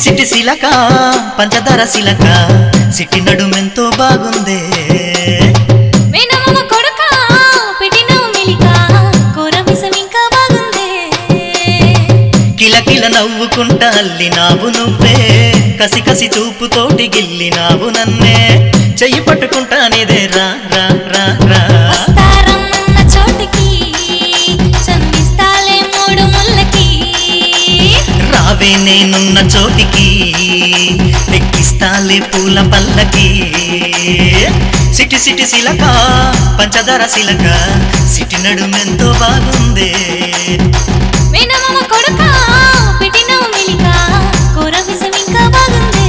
city సిలక పంచదార సిలక city నడుమెంతో బాగుందే మేనమామ కొడుక పెట్టినవు మిలిక కూర మిసం ఇంకా బాగుందే కిలకిల నవ్వుకుంటా అల్లినావు నువ్వే కసి కసి చూపుతోటి గిల్లినావు నన్నే చెయ్యి పట్టుకుంటానేదే రా రా రా రా వస్తారన్న చోటికి చందిస్తాలే మూడు ముళ్ళకి రావే నేనున్న చోటికి ఎక్కిస్తాలే పూల పల్లకి సిటి సిటి సిలక పంచదార సిలక సిటి నడుమెంతో బాగుందే మేనమామ కొడుక పెట్టినవు మిలిక కూర మిసం ఇంకా బాగుందే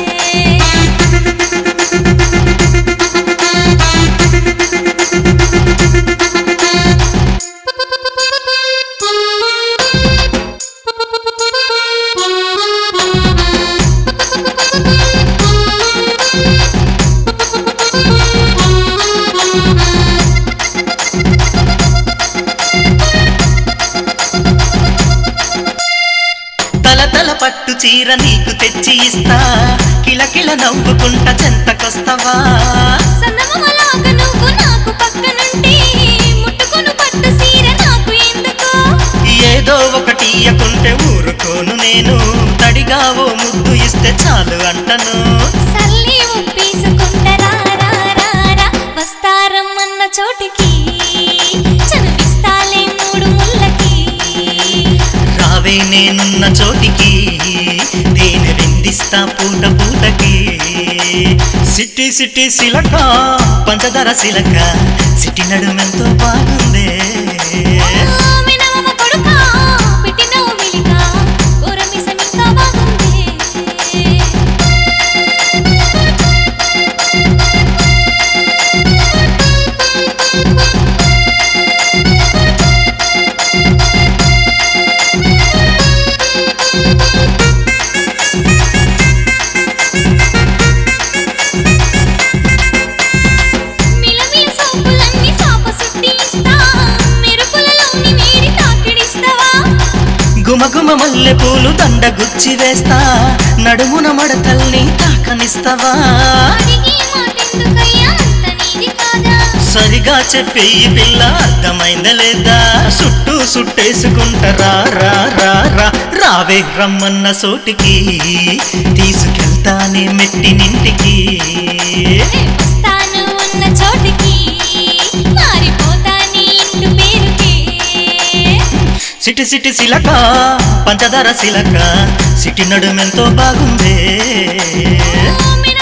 తల తల పట్టు చీర నీకు తెచ్చి ఇస్తా కిలకిల నవ్వుకుంటా చెంతకొస్తావా సన్నమలాగా నువ్వు నాకు పక్కనుండి ముట్టుకొను పట్టు సీర నాకు ఎందుకో ఏదో ఒకటి ఇయ్యకుంటే ఊరుకోను నేను తడిగా ఓ ముద్దు ఇస్తే చాలు అంటను సల్లి ఒప్పేసుకుంటరా రా రా రా వస్తారమ్మన్న చోటికి చదివిస్తాలే మూడు ముళ్ళకి రావే నేనున్న చోటికి తేనె వెందిస్తా పూట పూటకి సిట్టి సిట్టి సిలక పంచదార సిలక సిట్టి నడుమెంతో బాగుందే మినమమ కొడుకా పెట్టినవు మిలిక కూర మిసం ఇంకా బాగుంది మిలమిల సోపులన్నీ సాప సుట్టి ఇస్తా మెరుపులలోని వేడి తాకిడిస్తావా గుమగుమ మల్లె పూలు దండ గుచ్చి వేస్తా నడుమున మడతల్ని తాకనిస్తావా అడిగి మాటెందుకయ్యా అంత నీది కాదా సరిగా చెప్పే ఈ పిల్ల అర్థమైందా లేదా చుట్టూ సుట్టేసుకుంటారా రా రా రా రావే రమ్మన్న సోటికి తీసుకెళ్తానే మెట్టినింటికి వస్తాను అన్న చోటికి మారిపోతా నీ ఇంటి పేరుకే సిటి సిటి సిలక పంచదార సిలక సిటి నడుమెంతో బాగుందే ఓ మిన